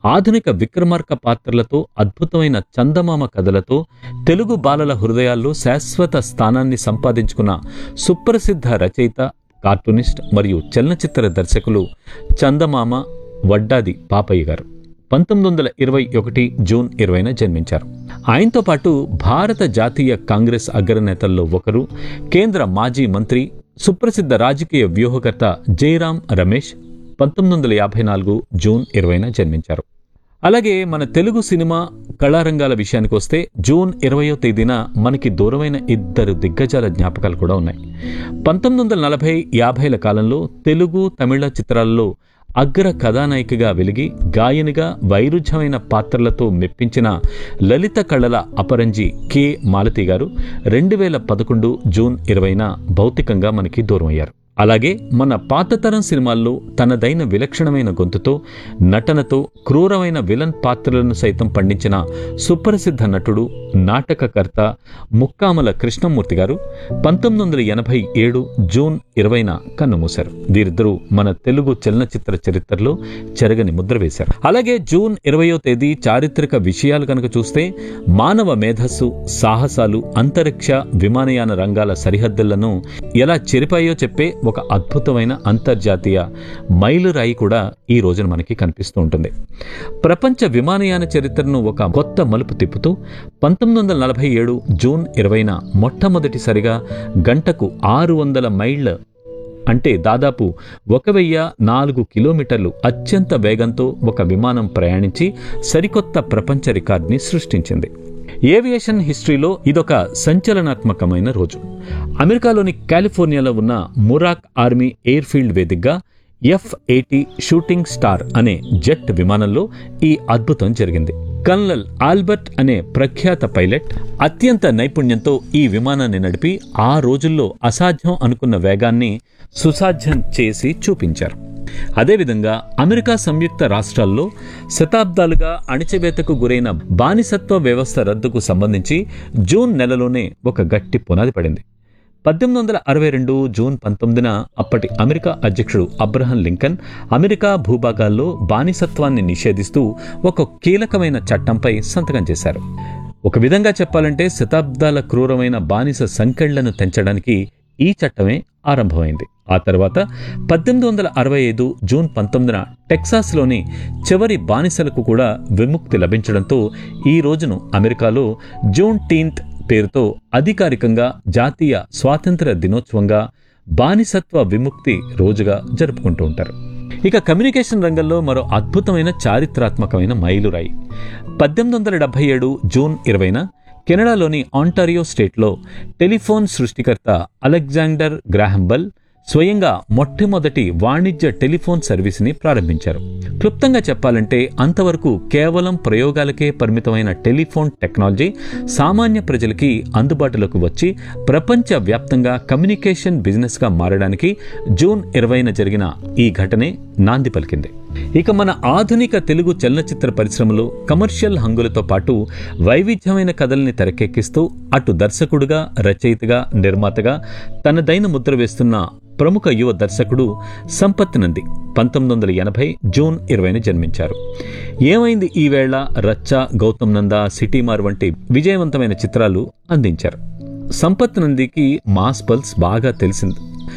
ఆధునిక విక్రమార్క పాత్రలతో అద్భుతమైన చందమామ కథలతో తెలుగు బాలల హృదయాల్లో శాశ్వత స్థానాన్ని సంపాదించుకున్న సుప్రసిద్ధ రచయిత కార్టూనిస్ట్ మరియు చలనచిత్ర దర్శకులు చందమామ వడ్డాది పాపయ్య గారు పంతొమ్మిది వందల ఇరవై ఒకటి జూన్ ఇరవైన జన్మించారు ఆయనతో పాటు భారత జాతీయ కాంగ్రెస్ అగ్రనేతల్లో ఒకరు కేంద్ర మాజీ మంత్రి సుప్రసిద్ధ రాజకీయ వ్యూహకర్త జయరాం రమేష్ పంతొమ్మిది వందల యాభై నాలుగు జూన్ ఇరవైన జన్మించారు అలాగే మన తెలుగు సినిమా కళారంగాల విషయానికి వస్తే జూన్ ఇరవయో తేదీన మనకి దూరమైన ఇద్దరు దిగ్గజాల జ్ఞాపకాలు కూడా ఉన్నాయి పంతొమ్మిది వందల నలభై యాభైల కాలంలో తెలుగు తమిళ చిత్రాల్లో అగ్ర కథానాయికగా వెలిగి గాయనిగా వైరుధ్యమైన పాత్రలతో మెప్పించిన లలిత కళల అపరంజి కె మాలతి గారు రెండు వేల పదకొండు జూన్ ఇరవైన భౌతికంగా మనకి దూరమయ్యారు అలాగే మన పాతతరం సినిమాల్లో తనదైన విలక్షణమైన గొంతుతో నటనతో క్రూరమైన విలన్ పాత్రలను సైతం పండించిన సుప్రసిద్ధ నటుడు నాటకకర్త ముక్కామల కృష్ణమూర్తి గారు పంతొమ్మిది వందల ఎనభై ఏడు జూన్ ఇరవైన కన్నుమూశారు వీరిద్దరూ మన తెలుగు చలనచిత్ర చరిత్రలో చెరగని ముద్ర వేశారు అలాగే జూన్ ఇరవయో తేదీ చారిత్రక విషయాలు కనుక చూస్తే మానవ మేధస్సు సాహసాలు అంతరిక్ష విమానయాన రంగాల సరిహద్దులను ఎలా చెరిపాయో చెప్పే ఒక అద్భుతమైన అంతర్జాతీయ మైలురాయి కూడా ఈ రోజున మనకి కనిపిస్తూ ఉంటుంది ప్రపంచ విమానయాన చరిత్రను ఒక కొత్త మలుపు తిప్పుతూ పంతొమ్మిది వందల నలభై ఏడు జూన్ ఇరవైన మొట్టమొదటిసారిగా గంటకు ఆరు వందల మైళ్ళ అంటే దాదాపు ఒక వెయ్యి నాలుగు కిలోమీటర్లు అత్యంత వేగంతో ఒక విమానం ప్రయాణించి సరికొత్త ప్రపంచ రికార్డుని సృష్టించింది ఏవియేషన్ హిస్టరీలో ఇదొక సంచలనాత్మకమైన రోజు అమెరికాలోని కాలిఫోర్నియాలో ఉన్న మురాక్ ఆర్మీ ఎయిర్ఫీల్డ్ వేదికగా ఎఫ్ ఎయిటీ షూటింగ్ స్టార్ అనే జెట్ విమానంలో ఈ అద్భుతం జరిగింది కల్నల్ ఆల్బర్ట్ అనే ప్రఖ్యాత పైలట్ అత్యంత నైపుణ్యంతో ఈ విమానాన్ని నడిపి ఆ రోజుల్లో అసాధ్యం అనుకున్న వేగాన్ని సుసాధ్యం చేసి చూపించారు అదేవిధంగా అమెరికా సంయుక్త రాష్ట్రాల్లో శతాబ్దాలుగా అణిచివేతకు గురైన బానిసత్వ వ్యవస్థ రద్దుకు సంబంధించి జూన్ నెలలోనే ఒక గట్టి పునాది పడింది పద్దెనిమిది వందల అరవై రెండు జూన్ పంతొమ్మిదిన అప్పటి అమెరికా అధ్యక్షుడు అబ్రహం లింకన్ అమెరికా భూభాగాల్లో బానిసత్వాన్ని నిషేధిస్తూ ఒక కీలకమైన చట్టంపై సంతకం చేశారు ఒక విధంగా చెప్పాలంటే శతాబ్దాల క్రూరమైన బానిస సంకెళ్లను తెంచడానికి ఈ చట్టమే ఆరంభమైంది ఆ తర్వాత పద్దెనిమిది వందల అరవై ఐదు జూన్ పంతొమ్మిదిన టెక్సాస్లోని చివరి బానిసలకు కూడా విముక్తి లభించడంతో ఈ రోజును అమెరికాలో జూన్ టీన్త్ పేరుతో అధికారికంగా జాతీయ స్వాతంత్ర దినోత్సవంగా బానిసత్వ విముక్తి రోజుగా జరుపుకుంటూ ఉంటారు ఇక కమ్యూనికేషన్ రంగంలో మరో అద్భుతమైన చారిత్రాత్మకమైన మైలురాయి పద్దెనిమిది వందల డెబ్బై ఏడు జూన్ ఇరవైన కెనడాలోని ఆంటారియో స్టేట్లో టెలిఫోన్ సృష్టికర్త అలెగ్జాండర్ గ్రాహంబల్ స్వయంగా మొట్టమొదటి వాణిజ్య టెలిఫోన్ సర్వీస్ని ప్రారంభించారు క్లుప్తంగా చెప్పాలంటే అంతవరకు కేవలం ప్రయోగాలకే పరిమితమైన టెలిఫోన్ టెక్నాలజీ సామాన్య ప్రజలకి అందుబాటులోకి వచ్చి ప్రపంచ వ్యాప్తంగా కమ్యూనికేషన్ బిజినెస్గా మారడానికి జూన్ ఇరవైన జరిగిన ఈ ఘటనే నాంది పలికింది ఇక మన ఆధునిక తెలుగు చలనచిత్ర పరిశ్రమలో కమర్షియల్ హంగులతో పాటు వైవిధ్యమైన కథల్ని తెరకెక్కిస్తూ అటు దర్శకుడుగా రచయితగా నిర్మాతగా తనదైన ముద్ర వేస్తున్న ప్రముఖ యువ దర్శకుడు సంపత్ నంది పంతొమ్మిది వందల ఎనభై జూన్ ఇరవైన జన్మించారు ఏమైంది ఈ వేళ రచ్చ గౌతమ్ నంద సిటీమార్ వంటి విజయవంతమైన చిత్రాలు అందించారు సంపత్ నందికి మాస్ పల్స్ బాగా తెలిసింది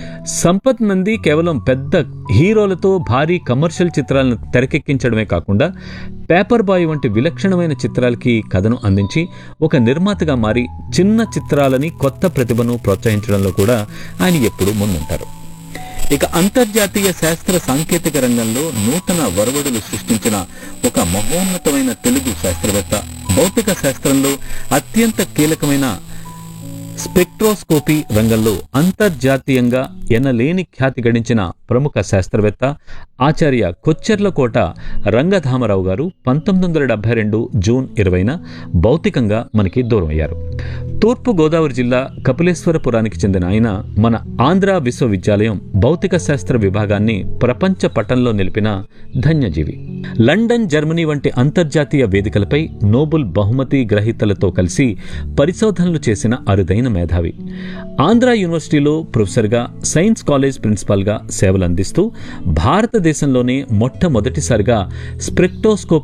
సంపత్ నంది కేవలం పెద్ద హీరోలతో భారీ కమర్షియల్ చిత్రాలను తెరకెక్కించడమే కాకుండా పేపర్ బాయ్ వంటి విలక్షణమైన చిత్రాలకి కథను అందించి ఒక నిర్మాతగా మారి చిన్న చిత్రాలని కొత్త ప్రతిభను ప్రోత్సహించడంలో కూడా ఆయన ఎప్పుడూ ముందుంటారు ఇక అంతర్జాతీయ శాస్త్ర సాంకేతిక రంగంలో నూతన వరవడులు సృష్టించిన ఒక మహోన్నతమైన తెలుగు శాస్త్రవేత్త భౌతిక శాస్త్రంలో అత్యంత కీలకమైన స్పెక్ట్రోస్కోపీ రంగంలో అంతర్జాతీయంగా ఎనలేని ఖ్యాతి గడించిన ప్రముఖ శాస్త్రవేత్త ఆచార్య కొచ్చెర్లకోట రంగధామరావు గారు పంతొమ్మిది వందల డెబ్బై రెండు జూన్ ఇరవైన భౌతికంగా మనకి దూరం అయ్యారు తూర్పు గోదావరి జిల్లా కపిలేశ్వరపురానికి చెందిన ఆయన మన ఆంధ్ర విశ్వవిద్యాలయం భౌతిక శాస్త్ర విభాగాన్ని ప్రపంచ పటంలో నిలిపిన ధన్యజీవి లండన్ జర్మనీ వంటి అంతర్జాతీయ వేదికలపై నోబుల్ బహుమతి గ్రహీతలతో కలిసి పరిశోధనలు చేసిన అరుదైన మేధావి ఆంధ్ర యూనివర్సిటీలో ప్రొఫెసర్గా సైన్స్ కాలేజ్ ప్రిన్సిపాల్గా సేవలు అందిస్తూ భారతదేశంలోనే మొట్టమొదటిసారిగా స్పెక్టోస్కోప్